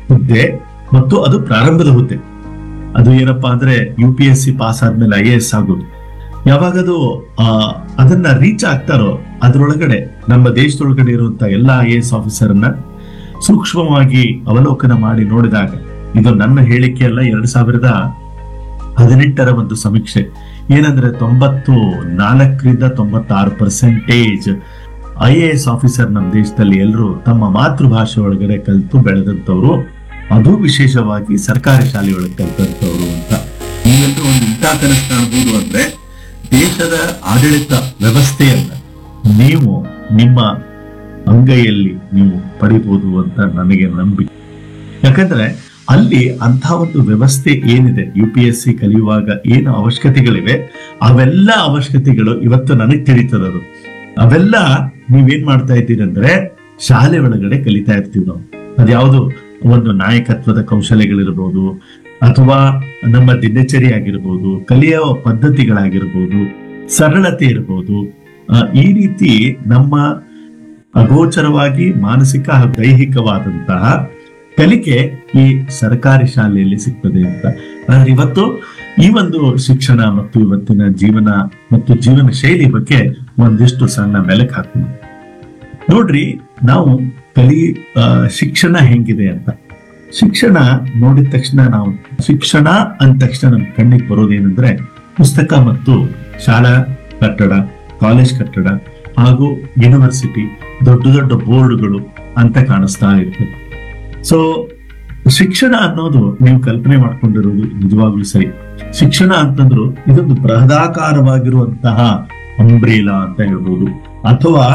ಹುದ್ದೆ ಮತ್ತು ಅದು ಪ್ರಾರಂಭದ ಹುದ್ದೆ ಅದು ಏನಪ್ಪಾ ಅಂದ್ರೆ U P S C pass ಆದ್ಮೇಲೆ ಐ ಎ ಎಸ್ ಆಗೋದು ಯಾವಾಗ ಅದು ಆ, ಅದನ್ನ ರೀಚ್ ಆಗ್ತಾರೋ ಅದರೊಳಗಡೆ ನಮ್ಮ ದೇಶದೊಳಗಡೆ ಇರುವಂತ ಎಲ್ಲ ಐ ಎ ಎಸ್ ಆಫೀಸರ್ನ ಸೂಕ್ಷ್ಮವಾಗಿ ಅವಲೋಕನ ಮಾಡಿ ನೋಡಿದಾಗ ಇದು ನನ್ನ ಹೇಳಿಕೆ ಅಲ್ಲ ಎರಡ್ ಸಾವಿರದ ಹದಿನೆಂಟರ ಒಂದು ಸಮೀಕ್ಷೆ ಏನಂದ್ರೆ ತೊಂಬತ್ತು ನಾಲ್ಕರಿಂದ ತೊಂಬತ್ತಾರು percentage I A S officer ನಮ್ಮ ದೇಶದಲ್ಲಿ ಎಲ್ಲರೂ ತಮ್ಮ ಮಾತೃಭಾಷೆ ಒಳಗಡೆ ಕಲಿತು ಬೆಳೆದಂತವ್ರು ಅದು ವಿಶೇಷವಾಗಿ ಸರ್ಕಾರಿ ಶಾಲೆಯೊಳಗೆ ಕಲಿತಂತವ್ರು ಅಂತ ನೀವೆಲ್ಲರೂ ಒಂದು ಇಂಥ ಕನಸು ಕಾಣ್ಬೋದು ಅಂದ್ರೆ ದೇಶದ ಆಡಳಿತ ವ್ಯವಸ್ಥೆಯನ್ನ ನೀವು ನಿಮ್ಮ ಅಂಗೈಯಲ್ಲಿ ನೀವು ಪಡಿಬಹುದು ಅಂತ ನನಗೆ ನಂಬಿಕೆ ಯಾಕಂದ್ರೆ ಅಲ್ಲಿ ಅಂತ ಒಂದು ವ್ಯವಸ್ಥೆ ಏನಿದೆ ಯು ಪಿ ಎಸ್ ಸಿ ಕಲಿಯುವಾಗ ಏನು ಅವಶ್ಯಕತೆಗಳಿವೆ ಅವೆಲ್ಲ ಅವಶ್ಯಕತೆಗಳು ಇವತ್ತು ನನಗೆ ತಿಳಿತದದು ಅವೆಲ್ಲ ನೀವೇನ್ ಮಾಡ್ತಾ ಇದ್ದೀರಿ ಅಂದ್ರೆ ಶಾಲೆ ಒಳಗಡೆ ಕಲಿತಾ ಇರ್ತೀವಿ ನಾವು ಅದ್ಯಾವುದು ಒಂದು ನಾಯಕತ್ವದ ಕೌಶಲ್ಯಗಳಿರ್ಬೋದು ಅಥವಾ ನಮ್ಮ ದಿನಚರಿ ಆಗಿರ್ಬೋದು ಕಲಿಯುವ ಪದ್ಧತಿಗಳಾಗಿರ್ಬೋದು ಸರಳತೆ ಇರ್ಬೋದು ಆ, ಈ ರೀತಿ ನಮ್ಮ ಅಗೋಚರವಾಗಿ ಮಾನಸಿಕ ಹಾಗೂ ದೈಹಿಕವಾದಂತಹ ಕಲಿಕೆ ಈ ಸರ್ಕಾರಿ ಶಾಲೆಯಲ್ಲಿ ಸಿಗ್ತದೆ ಅಂತ ಆದ್ರೆ ಇವತ್ತು ಈ ಒಂದು ಶಿಕ್ಷಣ ಮತ್ತು ಇವತ್ತಿನ ಜೀವನ ಮತ್ತು ಜೀವನ ಶೈಲಿ ಬಗ್ಗೆ ಒಂದಿಷ್ಟು ಸಣ್ಣ ಮೆಲಕ್ ಹಾಕ್ತೀನಿ ನೋಡ್ರಿ ನಾವು ಕಲಿ ಆ, ಶಿಕ್ಷಣ ಹೆಂಗಿದೆ ಅಂತ ಶಿಕ್ಷಣ ನೋಡಿದ ತಕ್ಷಣ ನಾವು ಶಿಕ್ಷಣ ಅಂದ ತಕ್ಷಣ ನಮ್ ಕಣ್ಣಿಗೆ ಬರೋದೇನೆಂದ್ರೆ ಪುಸ್ತಕ ಮತ್ತು ಶಾಲಾ ಕಟ್ಟಡ ಕಾಲೇಜ್ ಕಟ್ಟಡ ಹಾಗೂ ಯೂನಿವರ್ಸಿಟಿ ದೊಡ್ಡ ದೊಡ್ಡ ಬೋರ್ಡ್ಗಳು ಅಂತ ಕಾಣಿಸ್ತಾ ಇರ್ತದೆ ಸೊ ಶಿಕ್ಷಣ ಅನ್ನೋದು ನೀವು ಕಲ್ಪನೆ ಮಾಡ್ಕೊಂಡಿರೋದು ನಿಜವಾಗ್ಲೂ ಸರಿ ಶಿಕ್ಷಣ ಅಂತಂದ್ರು ಇದೊಂದು ಬೃಹದಾಕಾರವಾಗಿರುವಂತಹ ಅಂಬ್ರೇಲಾ ಅಂತ ಹೇಳ್ಬೋದು ಅಥವಾ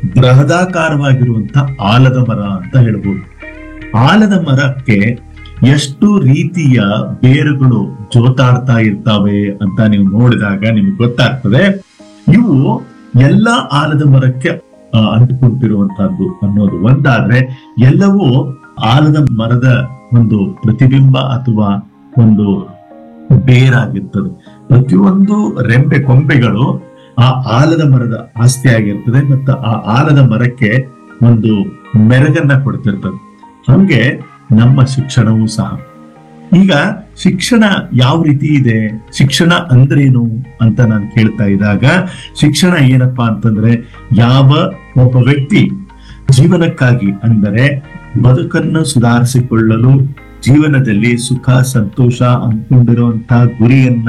ಬೃಹದಾಕಾರವಾಗಿರುವಂತಹ ಆಲದ ಮರ ಅಂತ ಹೇಳ್ಬೋದು ಆಲದ ಮರಕ್ಕೆ ಎಷ್ಟು ರೀತಿಯ ಬೇರುಗಳು ಜೋತಾಡ್ತಾ ಇರ್ತಾವೆ ಅಂತ ನೀವು ನೋಡಿದಾಗ ನಿಮ್ಗೆ ಗೊತ್ತಾಗ್ತದೆ ಇವು ಎಲ್ಲ ಆಲದ ಮರಕ್ಕೆ ಆ, ಅಂಟಿಕೊಂಡಿರುವಂತಹದ್ದು ಅನ್ನೋದು ಒಂದಾದ್ರೆ ಎಲ್ಲವೂ ಆಲದ ಮರದ ಒಂದು ಪ್ರತಿಬಿಂಬ ಅಥವಾ ಒಂದು ಬೇರಾಗಿರ್ತದೆ ಪ್ರತಿಯೊಂದು ರೆಂಬೆ ಕೊಂಬೆಗಳು ಆ ಆಲದ ಮರದ ಆಸ್ತಿ ಆಗಿರ್ತದೆ ಮತ್ತು ಆ ಆಲದ ಮರಕ್ಕೆ ಒಂದು ಮೆರಗನ್ನ ಕೊಡ್ತಿರ್ತದೆ ಹಂಗೆ ನಮ್ಮ ಶಿಕ್ಷಣವೂ ಸಹ ಈಗ ಶಿಕ್ಷಣ ಯಾವ ರೀತಿ ಇದೆ ಶಿಕ್ಷಣ ಅಂದ್ರೇನು ಅಂತ ನಾನು ಕೇಳ್ತಾ ಇದ್ದಾಗ ಶಿಕ್ಷಣ ಏನಪ್ಪಾ ಅಂತಂದ್ರೆ ಯಾವ ಒಬ್ಬ ವ್ಯಕ್ತಿ ಜೀವನಕ್ಕಾಗಿ ಅಂದರೆ ಬದುಕನ್ನು ಸುಧಾರಿಸಿಕೊಳ್ಳಲು ಜೀವನದಲ್ಲಿ ಸುಖ ಸಂತೋಷ ಅಂದ್ಕೊಂಡಿರುವಂತಹ ಗುರಿಯನ್ನ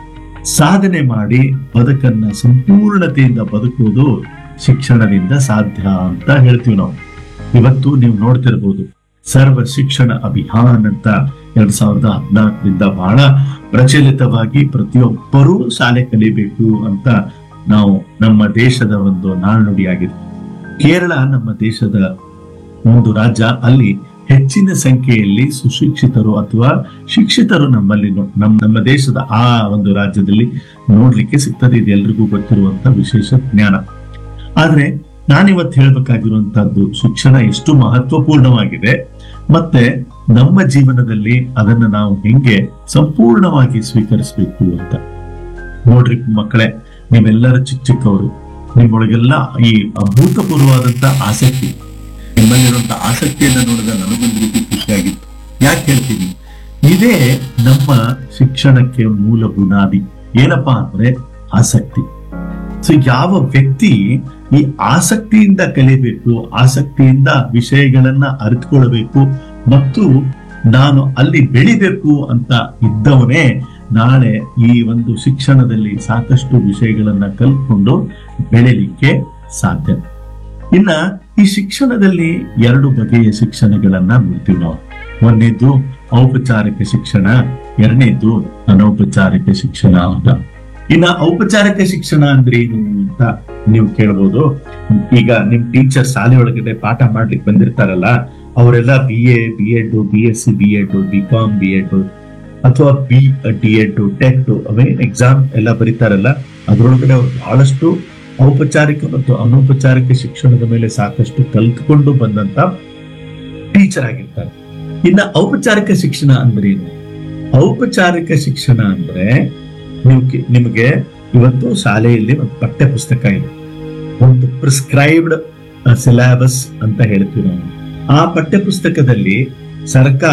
ಸಾಧನೆ ಮಾಡಿ ಬದುಕನ್ನ ಸಂಪೂರ್ಣತೆಯಿಂದ ಬದುಕುವುದು ಶಿಕ್ಷಣದಿಂದ ಸಾಧ್ಯ ಅಂತ ಹೇಳ್ತೀವಿ ನಾವು ಇವತ್ತು ನೀವು ನೋಡ್ತಿರ್ಬೋದು ಸರ್ವ ಶಿಕ್ಷಣ ಅಭಿಯಾನ್ ಅಂತ ಎರಡ್ ಸಾವಿರದ ಹದಿನಾಲ್ಕರಿಂದ ಬಹಳ ಪ್ರಚಲಿತವಾಗಿ ಪ್ರತಿಯೊಬ್ಬರೂ ಶಾಲೆ ಕಲಿಬೇಕು ಅಂತ ನಾವು ನಮ್ಮ ದೇಶದ ಒಂದು ನಾಣ್ಣುಡಿಯಾಗಿದೆ ಕೇರಳ ನಮ್ಮ ದೇಶದ ಒಂದು ರಾಜ್ಯ ಅಲ್ಲಿ ಹೆಚ್ಚಿನ ಸಂಖ್ಯೆಯಲ್ಲಿ ಸುಶಿಕ್ಷಿತರು ಅಥವಾ ಶಿಕ್ಷಿತರು ನಮ್ಮಲ್ಲಿ ನೋ- ನಮ್ಮ ನಮ್ಮ ದೇಶದ ಆ ಒಂದು ರಾಜ್ಯದಲ್ಲಿ ನೋಡ್ಲಿಕ್ಕೆ ಸಿಗ್ತದೆ ಇದು ಎಲ್ರಿಗೂ ಗೊತ್ತಿರುವಂತ ವಿಶೇಷ ಜ್ಞಾನ ಆದ್ರೆ ನಾನಿವತ್ತು ಹೇಳ್ಬೇಕಾಗಿರುವಂತಹದ್ದು ಶಿಕ್ಷಣ ಎಷ್ಟು ಮಹತ್ವಪೂರ್ಣವಾಗಿದೆ ಮತ್ತೆ ನಮ್ಮ ಜೀವನದಲ್ಲಿ ಅದನ್ನ ನಾವು ಹೆಂಗೆ ಸಂಪೂರ್ಣವಾಗಿ ಸ್ವೀಕರಿಸಬೇಕು ಅಂತ ನೋಡ್ರಿ ಮಕ್ಕಳೇ ನೀವೆಲ್ಲರ ಚಿಕ್ಕ ಚಿಕ್ಕವರು ನಿಮ್ಮೊಳಗೆಲ್ಲ ಈ ಅಭೂತಪೂರ್ವವಾದಂತ ಆಸಕ್ತಿ ನಿಮ್ಮಲ್ಲಿರುವಂತ ಆಸಕ್ತಿಯನ್ನ ನೋಡಿದ ನನಗೊಂದು ರೀತಿ ಖುಷಿಯಾಗಿತ್ತು ಯಾಕೆ ಹೇಳ್ತೀನಿ ಇದೇ ನಮ್ಮ ಶಿಕ್ಷಣಕ್ಕೆ ಮೂಲ ಬುನಾದಿ ಏನಪ್ಪಾ ಅಂದ್ರೆ ಆಸಕ್ತಿ ಸೊ ಯಾವ ವ್ಯಕ್ತಿ ಈ ಆಸಕ್ತಿಯಿಂದ ಕಲಿಬೇಕು ಆಸಕ್ತಿಯಿಂದ ವಿಷಯಗಳನ್ನ ಅರಿತುಕೊಳ್ಬೇಕು ಮತ್ತು ನಾನು ಅಲ್ಲಿ ಬೆಳಿಬೇಕು ಅಂತ ಇದ್ದವನೇ ನಾಳೆ ಈ ಒಂದು ಶಿಕ್ಷಣದಲ್ಲಿ ಸಾಕಷ್ಟು ವಿಷಯಗಳನ್ನ ಕಲ್ತ್ಕೊಂಡು ಬೆಳಿಲಿಕ್ಕೆ ಸಾಧ್ಯ ಇನ್ನ ಈ ಶಿಕ್ಷಣದಲ್ಲಿ ಎರಡು ಬಗೆಯ ಶಿಕ್ಷಣಗಳನ್ನ ನೋಡ್ತೀವಿ ನಾವು ಒಂದನೇದು ಔಪಚಾರಿಕ ಶಿಕ್ಷಣ ಎರಡನೇದು ಅನೌಪಚಾರಿಕ ಶಿಕ್ಷಣ ಅಂತ ಇನ್ನ ಔಪಚಾರಿಕ ಶಿಕ್ಷಣ ಅಂದ್ರೆ ಏನು ಅಂತ ನೀವು ಕೇಳ್ಬೋದು ಈಗ ನಿಮ್ ಟೀಚರ್ ಶಾಲೆ ಒಳಗಡೆ ಪಾಠ ಮಾಡ್ಲಿಕ್ಕೆ ಬಂದಿರ್ತಾರಲ್ಲ ಅವರೆಲ್ಲ B A B Ed B S C B Ed B Com B Ed ಅಥವಾ ಬಿ ಡಿ ಎಡ್ ಟೆಟ್ ಅವೇನ್ ಎಕ್ಸಾಮ್ ಎಲ್ಲ ಬರೀತಾರಲ್ಲ ಅದ್ರೊಳಗಡೆ ಅವ್ರು ಬಹಳಷ್ಟು ಔಪಚಾರಿಕ ಮತ್ತು ಅನೌಪಚಾರಿಕ ಶಿಕ್ಷಣದ ಮೇಲೆ ಸಾಕಷ್ಟು ಕಲ್ತ್ಕೊಂಡು ಬಂದಂತ ಟೀಚರ್ ಆಗಿರ್ತಾರೆ ಇನ್ನ ಔಪಚಾರಿಕ ಶಿಕ್ಷಣ ಅಂದ್ರೆ ಏನು ಔಪಚಾರಿಕ ಶಿಕ್ಷಣ ಅಂದ್ರೆ ನೀವು ಕೆ- ನಿಮಗೆ ಇವತ್ತು ಶಾಲೆಯಲ್ಲಿ ಒಂದು ಪಠ್ಯ ಪುಸ್ತಕ ಇದೆ ಒಂದು ಪ್ರಿಸ್ಕ್ರೈಬ್ಡ್ ಸಿಲೆಬಸ್ ಅಂತ ಹೇಳ್ತೀವಿ ನಾವು ಆ ಪಠ್ಯ ಪುಸ್ತಕದಲ್ಲಿ ಸರ್ಕಾರ